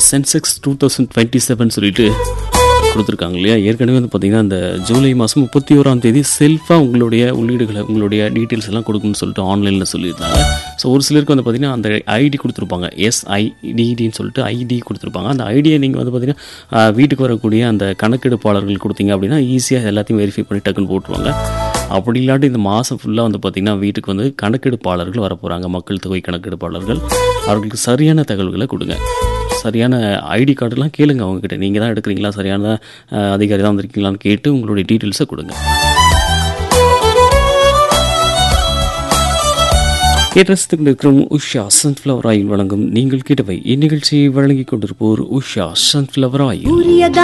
Sensex two thousand twenty seven சொல்லிட்டு கொடுத்துருக்காங்க இல்லையா ஏற்கனவே வந்து பார்த்தீங்கன்னா அந்த ஜூலை மாதம் முப்பத்தி ஓராம் தேதி செல்ஃபாக உங்களுடைய உள்ளீடுகளை உங்களுடைய டீட்டெயில்ஸ் எல்லாம் கொடுக்கணும்னு சொல்லிட்டு ஆன்லைனில் சொல்லியிருந்தாங்க ஸோ ஒரு சிலருக்கு வந்து பார்த்தீங்கன்னா அந்த ஐடி கொடுத்துருப்பாங்க எஸ்ஐடிடின்னு சொல்லிட்டு ஐடி கொடுத்துருப்பாங்க அந்த ஐடியை நீங்கள் வந்து பார்த்தீங்கன்னா ஆஹ், வீட்டுக்கு வரக்கூடிய அந்த கணக்கெடுப்பாளர்கள் கொடுத்தீங்க அப்படின்னா ஈஸியாக எல்லாத்தையும் வெரிஃபை பண்ணி டக்குன்னு போட்டுருவாங்க அப்படி இல்லாட்டி இந்த மாதம் ஃபுல்லாக வந்து பார்த்திங்கன்னா வீட்டுக்கு வந்து கணக்கெடுப்பாளர்கள் வரப்போகிறாங்க மக்கள் தொகை கணக்கெடுப்பாளர்கள் அவர்களுக்கு சரியான தகவல்களை கொடுங்க சரியான ஐடி கார்டுலாம் கேளுங்க அவங்கக்கிட்ட நீங்கள் தான் எடுக்கிறீங்களா சரியான அஹ், அதிகாரி தான் வந்திருக்கீங்களான்னு கேட்டு உங்களுடைய டீட்டெயில்ஸை கொடுங்க கேட்டரசத்துக்கு இருக்கிறோம் உஷா சன்ஃப்ளவர் ஆயில் வழங்கும் நீங்கள் கேட்டவை இந்நிகழ்ச்சியை வழங்கிக் கொண்டிருப்போர் உஷா சன்ஃப்ளவர் ஆயில் உரியதா